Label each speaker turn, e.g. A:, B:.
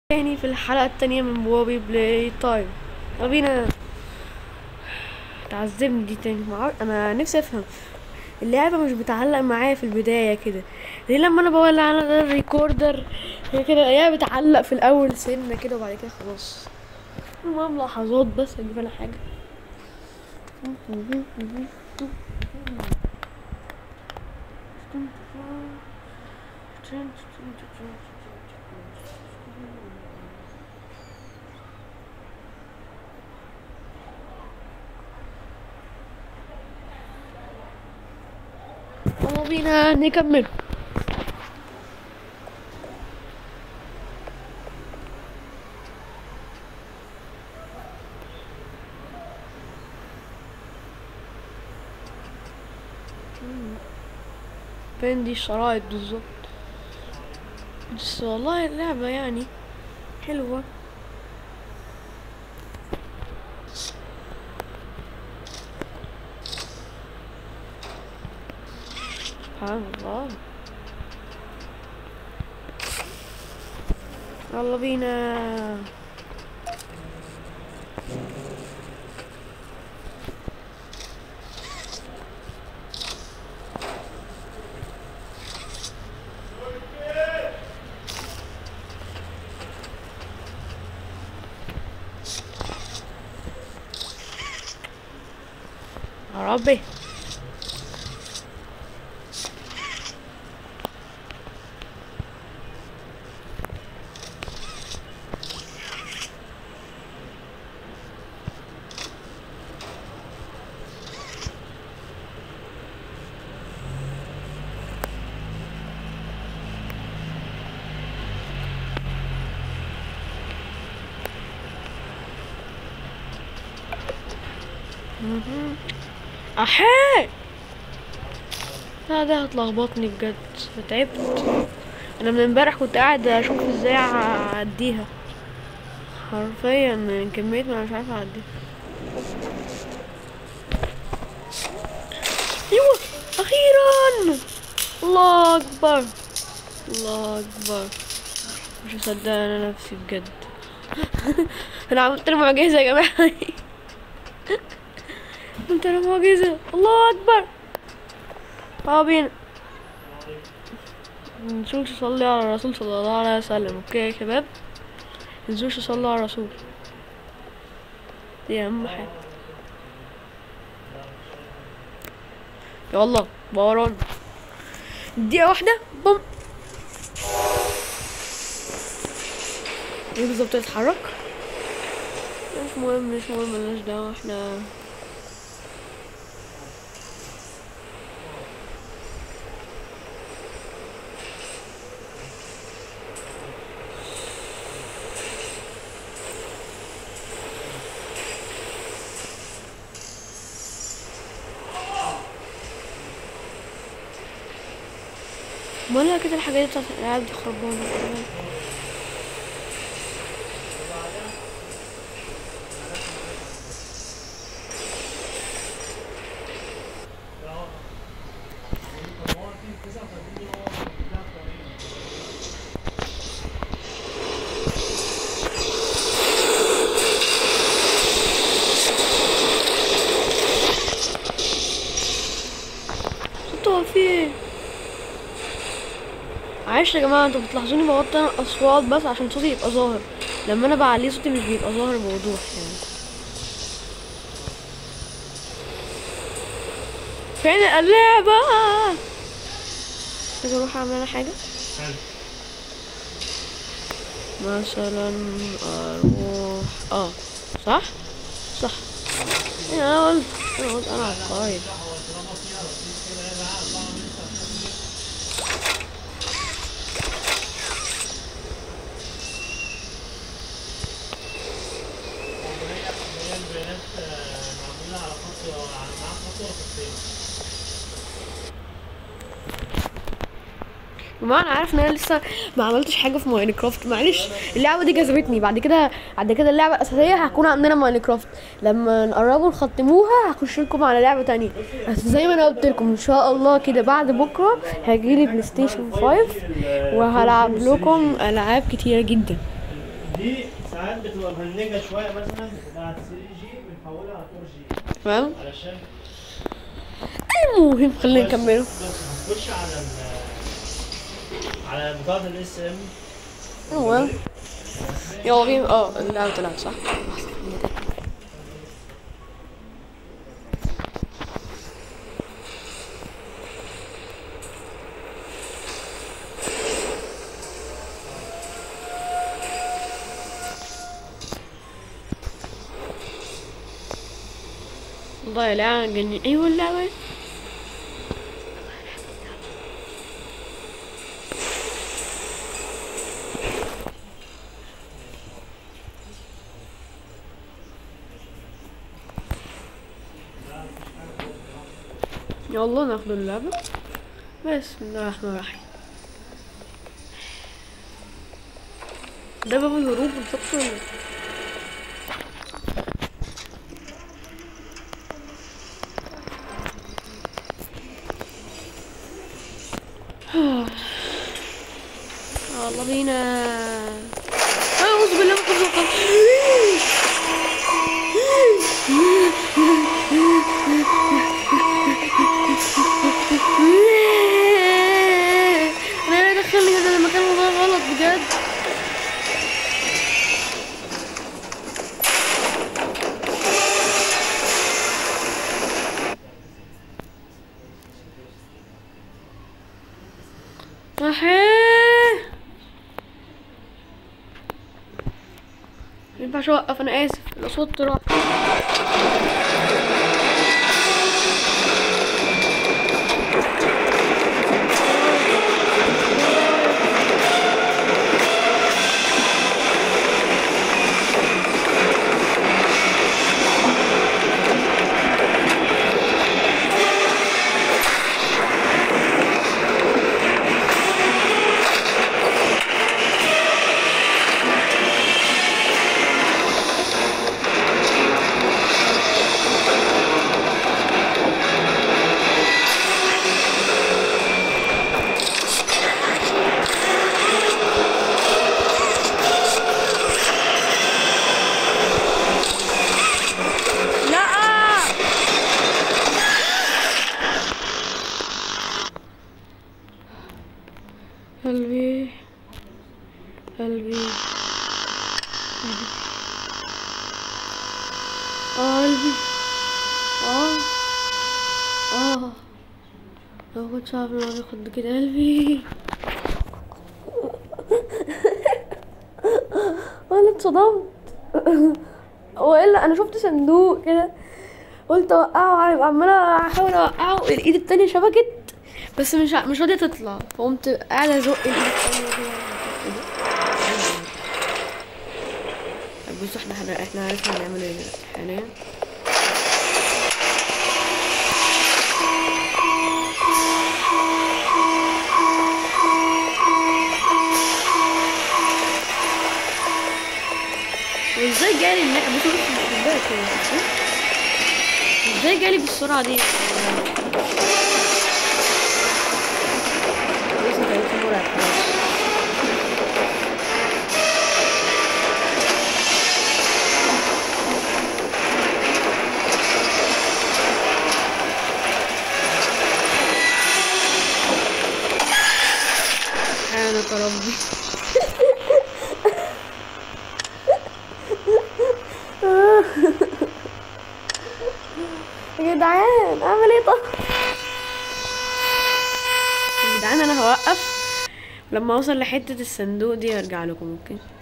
A: تاني في الحلقة التانية من بوابي بلاي تايم يلا بينا تعذبني دي تاني معر... انا نفسي افهم اللعبة مش بتعلق معايا في البداية كده ليه لما انا بولع على ده الريكوردر هي كده هي بتعلق في الاول سنة كده وبعد كده خلاص المهم لحظات بس اجيب انا حاجة يلا بينا نكمل فين دي الشرايط بالظبط بس والله اللعبة يعني حلوة سبحان الله يلا بينا يا ربي مهم. احي لا ده هتلخبطني بجد تعبت انا من امبارح كنت قاعد اشوف ازاي اعديها حرفيا من كمية ما أنا مش عارفة اعديها ايوه اخيرا الله اكبر الله اكبر مش مصدق انا نفسي بجد انا عملت معجزة يا جماعة انت انا معجزة الله اكبر اه بينا ننسوش تصلي على الرسول صلى الله عليه وسلم اوكي يا شباب منسوش تصلوا على الرسول دي اهم حاجة يلا بوران دقيقة واحدة بوم ايه بالظبط اتحرك مش مهم مش مهم ملناش دعوة احنا ولا كده الحاجات بتاعت الالعاب دي خربانة كمان. صوتها في ايه معلش يا جماعة انتوا بتلاحظوني بوطي انا اصوات بس عشان صوتي يبقى ظاهر لما انا بعليه صوتي مش بيبقى ظاهر بوضوح يعني فين اللعبة عايز اروح اعمل انا حاجة مثلا اروح اه صح صح إيه انا قلت انا قلت انا عبقري ما انا عارف ان انا لسه ما عملتش حاجه في ماينكرافت معلش اللعبه دي جذبتني بعد كده بعد كده اللعبه الاساسيه هتكون عندنا ماينكرافت لما نقربوا نختموها هخش لكم على لعبه تانية بس زي ما انا قلت لكم ان شاء الله كده بعد بكره هيجيلي بلاي ستيشن 5 وهلعب لكم العاب كتيره جدا
B: دي ساعات بتبقى مهنجة شوية مثلا بتاعت 3 جي بنحولها على 4 جي
A: فاهم
B: علشان
A: المهم خلينا
B: بس-
A: نكمله
B: بس هتخش على ال على بطاقة الاس ام
A: المهم يلا بينا اه اللعبة طلعت صح والله لا جني ايوه اللعبة يلا ناخد اللعبة بسم الله الرحمن الرحيم ده باب الهروب بالظبط ولا إيه؟ يلا بينا اعوذ بالله من الشيطان انا لا دخلني هذا المكان والله غلط بجد صحيح مينفعش اوقف انا اسف الاصوات راح لا قلبي قلبي اه قلبي اه اه لو كنت عارف انه بياخد كده قلبي انا اتصدمت والا انا شفت صندوق كده قلت اوقعه هيبقى عماله احاول اوقعه الايد التانية شبكت بس مش ع- مش راضيه تطلع فقمت قاعده ازق الايد التانية كده كده. طب بصوا احنا احنا احنا عرفنا نعمل ايه دلوقتي حاليا وازاي جالي النقل بصوا بصوا خد بالك هو بصوا. ازاي جالي بالسرعة دي لسه تاريخ مرعب خلاص سبحانك ربي يا جدعان اعمل ايه طب يا جدعان انا هوقف لما اوصل لحتة الصندوق دي ارجع لكم اوكي